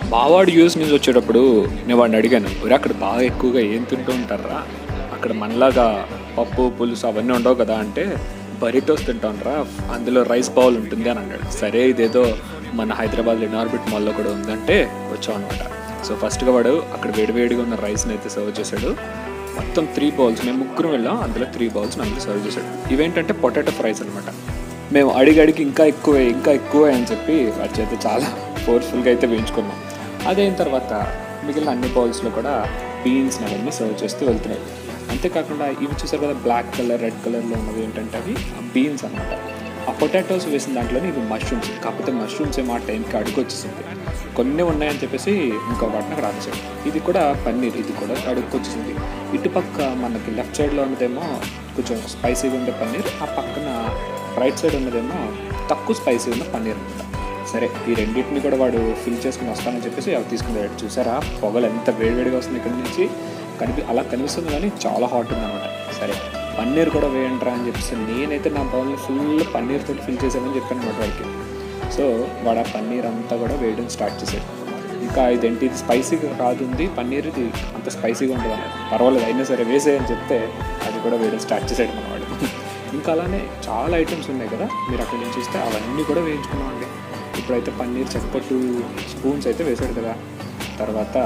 మావాడు యూఎస్ నుంచి వచ్చేటప్పుడు నేను వాడిని అడిగాను "ఒరే, అక్కడ బాగా ఎక్కువగా ఏం తింటూ ఉంటారా అక్కడ మనలాగా పప్పు పులుసు అవన్నీ ఉండవు కదా అంటే బరిటోస్ తింటాండ్రా అందులో రైస్ బౌల్ ఉంటుంది అని అన్నాడు సరే ఇదేదో మన హైదరాబాద్ ఇనార్బిట్ మాల్లో కూడా ఉందంటే వచ్చాం అనమాట సో ఫస్ట్గా వాడు అక్కడ వేడివేడిగా ఉన్న రైస్ని అయితే సర్వ్ చేశాడు మొత్తం త్రీ బౌల్స్ మేము ముగ్గురు వెళ్ళాం అందులో త్రీ బౌల్స్ అందులో సర్వ్ చేశాడు ఇవేంటంటే పొటాటో ఫ్రైస్ అనమాట మేము అడిగి అడిగి ఇంకా ఎక్కువే ఇంకా ఎక్కువే అని చెప్పి వాటి చేత చాలా ఫోర్స్ఫుల్గా అయితే వేయించుకున్నాం అదైన తర్వాత మిగిలిన అన్ని బౌల్స్లో కూడా బీన్స్ అవన్నీ సర్వ్ చేస్తూ వెళ్తున్నాయి అంతేకాకుండా ఇవి చూసారు కదా బ్లాక్ కలర్ రెడ్ కలర్లో ఉన్నవి ఏంటంటే అవి బీన్స్ అనమాట ఆ పొటాటోస్ వేసిన దాంట్లోనే ఇవి మష్రూమ్స్ కాకపోతే మష్రూమ్స్ ఏమో ఆ టైంకి అడుగు వచ్చేసింది కొన్ని ఉన్నాయని చెప్పేసి ఇంకో వాటిని అక్కడ ఆపేసాడు ఇది కూడా పన్నీర్ ఇది కూడా అడుగుకి వచ్చేసింది ఇటుపక్క మనకి లెఫ్ట్ సైడ్లో ఉన్నదేమో కొంచెం స్పైసీగా ఉండే పన్నీర్ ఆ పక్కన రైట్ సైడ్ ఉన్నదేమో తక్కువ స్పైసీ ఉన్న పన్నీర్ అనమాట సరే ఈ రెండింటిని కూడా వాడు ఫిల్ చేసుకుని వస్తానని చెప్పేసి అవి తీసుకుని వెళ్ళాడు చూసారా పొగలు ఎంత వేడివేడిగా వస్తుంది ఇక్కడ నుంచి కనిపి అలా కనిపిస్తుంది కానీ చాలా హాట్ ఉందన్నమాట సరే పన్నీర్ కూడా వేయండిరా అని చెప్పేసి నేనైతే నా బౌల్ని ఫుల్ పన్నీర్ తోటి ఫిల్ చేసామని చెప్పాను అనమాట వాడికి సో వాడు ఆ పన్నీర్ అంతా కూడా వేయడం స్టార్ట్ చేశాడు ఇంకా ఇదేంటి ఇది స్పైసీగా కాదు ఉంది పన్నీర్ ఇది అంత స్పైసీగా ఉంటుంది అన్నది పర్వాలేదు అయినా సరే వేసేయని చెప్తే అది కూడా వేయడం స్టార్ట్ చేసాడు మనవాడు ఇంకా అలానే చాలా ఐటమ్స్ ఉన్నాయి కదా మీరు అక్కడి నుంచి చూస్తే అవన్నీ కూడా వేయించుకున్నామండి ఇప్పుడైతే పన్నీర్ చెక్కపట్టు స్పూన్స్ అయితే వేసాడు కదా తర్వాత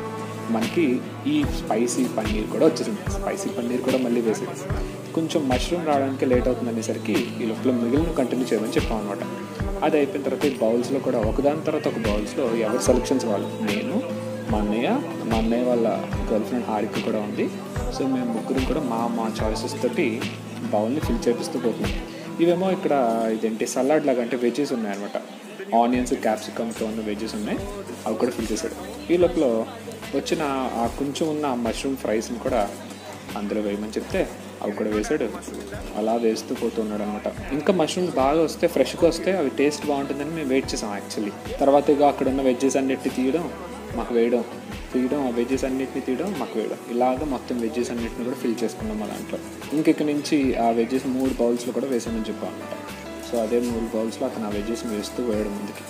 మనకి ఈ స్పైసీ పన్నీర్ కూడా వచ్చేసింది స్పైసీ పన్నీర్ కూడా మళ్ళీ వేసేది కొంచెం మష్రూమ్ రావడానికి లేట్ అవుతుంది అనేసరికి ఈ లోపల మిగిలిన కంటిన్యూ చేయమని చెప్పాం అనమాట అది అయిపోయిన తర్వాత ఈ బౌల్స్లో కూడా ఒకదాని తర్వాత ఒక బౌల్స్లో ఎవరి సెలక్షన్స్ వాళ్ళు నేను మా అన్నయ్య మా అన్నయ్య వాళ్ళ గర్ల్ ఫ్రెండ్ హారిక కూడా ఉంది సో మేము ముగ్గురు కూడా మా మా చాయిసెస్ తోటి బౌల్ని ఫిల్ చేపిస్తూ పోతున్నాం ఇవేమో ఇక్కడ ఇదేంటి సలాడ్ లాగా అంటే వెజ్జెస్ ఉన్నాయన్నమాట ఆనియన్స్ క్యాప్సికమ్తో ఉన్న వెజ్జెస్ ఉన్నాయి అవి కూడా ఫిల్ చేశాడు ఈ లోపల వచ్చిన ఆ కొంచెం ఉన్న మష్రూమ్ ఫ్రైస్ని కూడా అందులో వేయమని చెప్తే అవి కూడా వేసాడు అలా వేస్తూ పోతున్నాడు అనమాట ఇంకా మష్రూమ్స్ బాగా వస్తే ఫ్రెష్గా వస్తే అవి టేస్ట్ బాగుంటుందని మేము వెయిట్ చేసాం యాక్చువల్లీ తర్వాత ఇక అక్కడ ఉన్న వెజ్జెస్ అన్నిటి తీయడం మాకు వేయడం తీయడం ఆ వెజ్జెస్ అన్నిటిని తీయడం మాకు వేయడం ఇలాగ మొత్తం వెజ్జెస్ అన్నిటిని కూడా ఫిల్ చేసుకున్నాం మా దాంట్లో ఇంక ఇక్కడ నుంచి ఆ వెజ్జెస్ మూడు బౌల్స్లో కూడా వేసామని చెప్పాం అనమాట సో అదే మూడు బౌల్స్లో అతను ఆ వెజ్జెస్ వేస్తూ వేయడం ముందుకి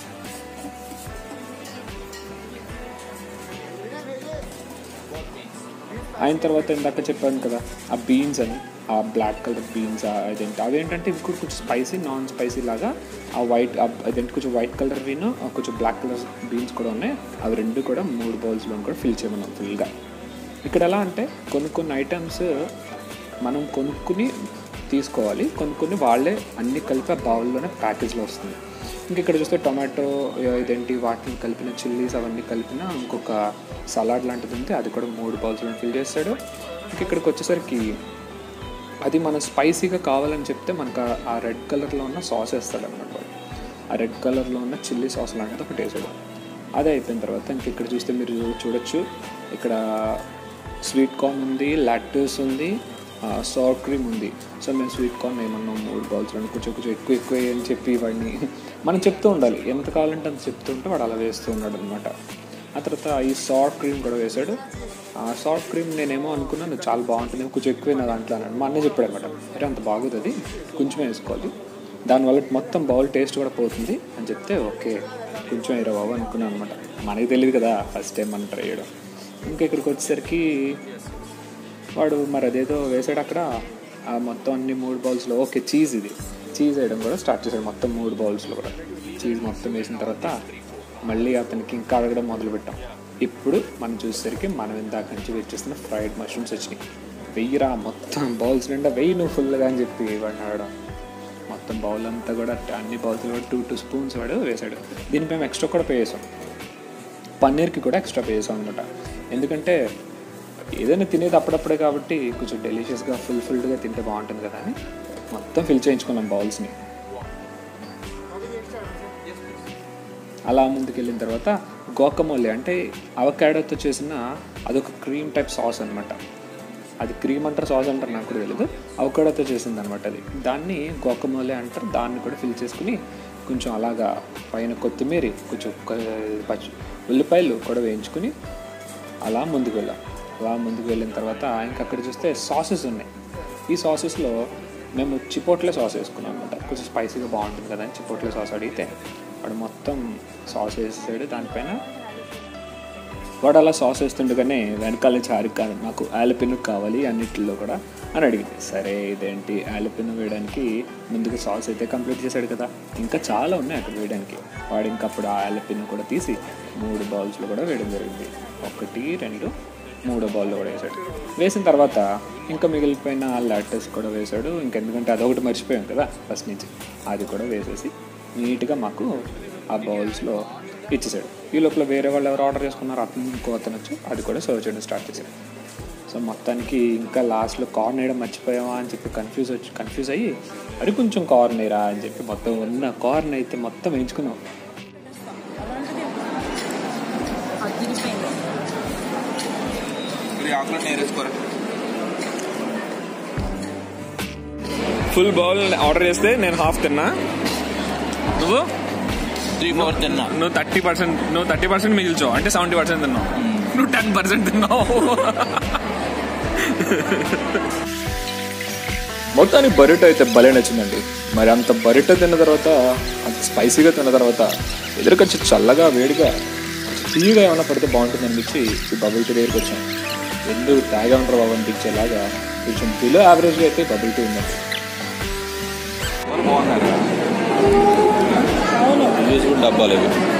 అయిన తర్వాత ఇందాక చెప్పాను కదా ఆ బీన్స్ అని ఆ బ్లాక్ కలర్ బీన్స్ అదేంటి అవేంటంటే ఇవి కూడా కొంచెం స్పైసీ నాన్ స్పైసీ లాగా ఆ వైట్ అదేంటి కొంచెం వైట్ కలర్ వీను కొంచెం బ్లాక్ కలర్ బీన్స్ కూడా ఉన్నాయి అవి రెండు కూడా మూడు బౌల్స్లో కూడా ఫిల్ చేయమన్నాం ఫుల్గా ఇక్కడ ఎలా అంటే కొన్ని కొన్ని ఐటమ్స్ మనం కొనుక్కుని తీసుకోవాలి కొన్ని కొన్ని వాళ్ళే అన్ని కలిపి ఆ బౌల్లోనే ప్యాకేజ్లో వస్తుంది ఇంక ఇక్కడ చూస్తే టొమాటో ఇదేంటి వాటిని కలిపిన చిల్లీస్ అవన్నీ కలిపిన ఇంకొక సలాడ్ లాంటిది ఉంటే అది కూడా మూడు బౌల్స్లో ఫిల్ చేస్తాడు ఇంక ఇక్కడికి వచ్చేసరికి అది మనం స్పైసీగా కావాలని చెప్తే మనకు ఆ- ఆ రెడ్ కలర్లో ఉన్న సాస్ వేస్తాడు అనమాట వాడు ఆ రెడ్ కలర్లో ఉన్న చిల్లీ సాస్ లాంటిది ఒకటి వేసాడు అది అయిపోయిన తర్వాత ఇంక ఇక్కడ చూస్తే మీరు చూడొచ్చు ఇక్కడ స్వీట్ కార్న్ ఉంది లాక్టోస్ ఉంది సార్ క్రీమ్ ఉంది సో మేము స్వీట్ కార్న్ ఏమన్నాం మూడు బౌల్స్ రెండు కొంచెం కొంచెం ఎక్కువ ఎక్కువ అని చెప్పి వాడిని మనం చెప్తూ ఉండాలి ఎంత కావాలంటే అంత చెప్తూ ఉంటే వాడు అలా వేస్తూ ఉన్నాడు అనమాట ఆ తర్వాత ఈ సార్ క్రీమ్ కూడా వేశాడు ఆ సాఫ్ట్ క్రీమ్ నేనేమో అనుకున్నాను చాలా బాగుంటుంది కొంచెం ఎక్కువ నా దాంట్లో అన్నాడు మా అన్నయ్య చెప్పాడు అనమాట అంటే అంత బాగుంది అది కొంచెమే వేసుకోవాలి దానివల్ల మొత్తం బౌల్ టేస్ట్ కూడా పోతుంది అని చెప్తే ఓకే కొంచెం వేరే బాబు అనుకున్నాను అనమాట మనకి తెలియదు కదా ఫస్ట్ టైం మనం ట్రై చేయడం ఇంకా ఇక్కడికి వచ్చేసరికి వాడు మరి అదేదో వేసాడు అక్కడ ఆ మొత్తం అన్ని మూడు బౌల్స్లో ఓకే చీజ్ ఇది చీజ్ వేయడం కూడా స్టార్ట్ చేశాడు మొత్తం మూడు బౌల్స్లో కూడా చీజ్ మొత్తం వేసిన తర్వాత మళ్ళీ అతనికి ఇంకా అడగడం మొదలుపెట్టాం ఇప్పుడు మనం చూసేసరికి మనం ఇందాక నుంచి వెయిట్ చేస్తున్న ఫ్రైడ్ మష్రూమ్స్ వచ్చినాయి వెయ్యిరా మొత్తం బౌల్స్ నిండా వెయ్యి నువ్వు ఫుల్గా అని చెప్పి వాడిని అడగడం మొత్తం బౌల్ అంతా కూడా అన్ని బౌల్స్లో కూడా టూ టూ స్పూన్స్ వాడు వేసాడు దీనికి మేము ఎక్స్ట్రా కూడా పే చేసాం పన్నీర్కి కూడా ఎక్స్ట్రా పే చేసాం అనమాట ఎందుకంటే ఏదైనా తినేది అప్పుడప్పుడే కాబట్టి కొంచెం డెలిషియస్గా ఫుల్ ఫుల్గా తింటే బాగుంటుంది కదా అని మొత్తం ఫిల్ చేయించుకున్నాం బౌల్స్ని అలా ముందుకు వెళ్ళిన తర్వాత గోకమోలి అంటే అవకాడోతో చేసిన అదొక క్రీమ్ టైప్ సాస్ అనమాట అది క్రీమ్ అంటారు సాస్ అంటారు నాకు కూడా తెలియదు అవకాడోతో చేసింది అనమాట అది దాన్ని గోకమోలే అంటారు దాన్ని కూడా ఫిల్ చేసుకుని కొంచెం అలాగా పైన కొత్తిమీర కొంచెం కొ- పచ్చి ఉల్లిపాయలు కూడా వేయించుకుని అలా ముందుకు వెళ్ళాం అలా ముందుకు వెళ్ళిన తర్వాత ఇంకా అక్కడ చూస్తే సాసెస్ ఉన్నాయి ఈ సాసెస్లో మేము చిపోట్లే సాస్ వేసుకున్నాం అనమాట కొంచెం స్పైసీగా బాగుంటుంది కదా అని చిపోట్లే సాస్ అడిగితే వాడు మొత్తం సాస్ వేసాడు దానిపైన వాడు అలా సాస్ వేస్తుండగానే వెనకాల చారికి కాదు నాకు ఆలపిన్ను కావాలి అన్నిటిలో కూడా అని అడిగింది సరే ఇదేంటి ఆలపిన్ను వేయడానికి ముందుగా సాస్ అయితే కంప్లీట్ చేశాడు కదా ఇంకా చాలా ఉన్నాయి అక్కడ వేయడానికి వాడు ఇంకా అప్పుడు ఆ ఆలపిన్ను కూడా తీసి మూడు బౌల్స్లో కూడా వేయడం జరిగింది ఒకటి రెండు మూడో బౌల్లో కూడా వేసాడు వేసిన తర్వాత ఇంకా మిగిలిపోయిన లాటెస్ కూడా వేశాడు ఇంకెందుకంటే అదొకటి మర్చిపోయాం కదా ఫస్ట్ నుంచి అది కూడా వేసేసి నీట్గా మాకు ఆ బౌల్స్లో ఇచ్చేసాడు ఈ లోపల వేరే వాళ్ళు ఎవరు ఆర్డర్ చేసుకున్నారు అతను ఇంకో అతను వచ్చి అది కూడా సర్వ్ చేయడం స్టార్ట్ చేశాడు సో మొత్తానికి ఇంకా లాస్ట్లో కార్న్ వేయడం మర్చిపోయామా అని చెప్పి కన్ఫ్యూజ్ వచ్చి కన్ఫ్యూజ్ అయ్యి అది కొంచెం కార్న్ వేయరా అని చెప్పి మొత్తం ఉన్న కార్న్ అయితే మొత్తం వేయించుకున్నాం అదిరిపోయింది ఇది ఆకులో నేరేసుకోరా ఫుల్ బౌల్ ఆర్డర్ చేస్తే నేను హాఫ్ తిన్నా నువ్వు త్రీ ఫోర్ తిన్నా నువ్వు థర్టీ పర్సెంట్ నువ్వు థర్టీ పర్సెంట్ మిగిల్చావు అంటే సెవెంటీ పర్సెంట్ తిన్నావు నువ్వు టెన్ పర్సెంట్ తిన్నావు మొత్తానికి బరిటో అయితే భలే నచ్చిందండి మరి అంత బరిటో తిన్న తర్వాత అంత స్పైసీగా తిన్న తర్వాత ఎదురుకొచ్చి చల్లగా వేడిగా తీయగా ఏమైనా పడితే బాగుంటుంది అనిపించి ఈ బబుల్ టీ దగ్గరికి వచ్చాం ఎందుకు తాగా ఉంటారు బాబు అనిపించేలాగా కొంచెం బిలో యావరేజ్గా అయితే బబుల్ టీ ఉందండి బాగున్నారు అవును యూజ్ కూడా డబ్బాలు ఇవి